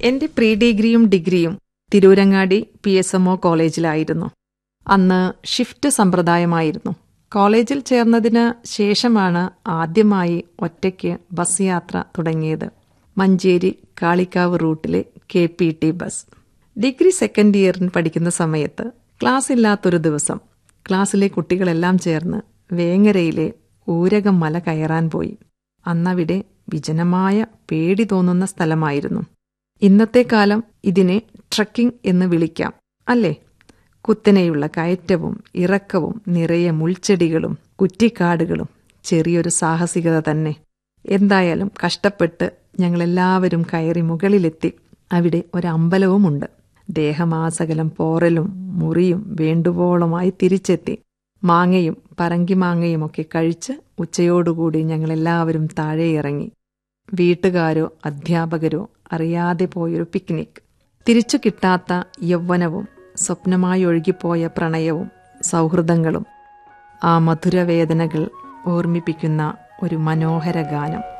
എന്റെ പ്രീ ഡിഗ്രിയും ഡിഗ്രിയും Tirurangadi P S M O കോളേജിലായിരുന്നു അന്ന് ഷിഫ്റ്റ് സമ്പ്രദായമായിരുന്നു കോളേജിൽ ചേർന്നതിന് ശേഷമാണ് ആദ്യമായി ഒറ്റയ്ക്ക് ബസ് യാത്ര തുടങ്ങിയത് മഞ്ചേരി കാളിക്കാവ് റൂട്ടിലെ K P T bus degree second ഇയറിന് പഠിക്കുന്ന സമയത്ത് ക്ലാസ് ഇല്ലാത്തൊരു ദിവസം ക്ലാസ്സിലെ കുട്ടികളെല്ലാം ചേർന്ന് വേങ്ങരയിലെ ഊരകം മല കയറാൻ പോയി അന്നവിടെ വിജനമായ പേടി തോന്നുന്ന സ്ഥലമായിരുന്നു ഇന്നത്തെ കാലം ഇതിനെ ട്രക്കിംഗ് എന്ന് വിളിക്കാം അല്ലേ കുത്തനെയുള്ള കയറ്റവും ഇറക്കവും നിറയെ മുൾച്ചെടികളും കുറ്റിക്കാടുകളും ചെറിയൊരു സാഹസികത തന്നെ എന്തായാലും കഷ്ടപ്പെട്ട് ഞങ്ങളെല്ലാവരും കയറി മുകളിലെത്തി അവിടെ ഒരമ്പലവുമുണ്ട് ദേഹമാസകലം പോറലും മുറിയും വേണ്ടുവോളമായി തിരിച്ചെത്തി മാങ്ങയും പറങ്കിമാങ്ങയുമൊക്കെ കഴിച്ച് ഉച്ചയോടുകൂടി ഞങ്ങളെല്ലാവരും താഴെ ഇറങ്ങി വീട്ടുകാരോ അധ്യാപകരോ അറിയാതെ പോയൊരു പിക്നിക് തിരിച്ചു കിട്ടാത്ത യൗവനവും സ്വപ്നമായി ഒഴുകിപ്പോയ പ്രണയവും സൗഹൃദങ്ങളും ആ മധുരവേദനകൾ ഓർമ്മിപ്പിക്കുന്ന ഒരു മനോഹര ഗാനം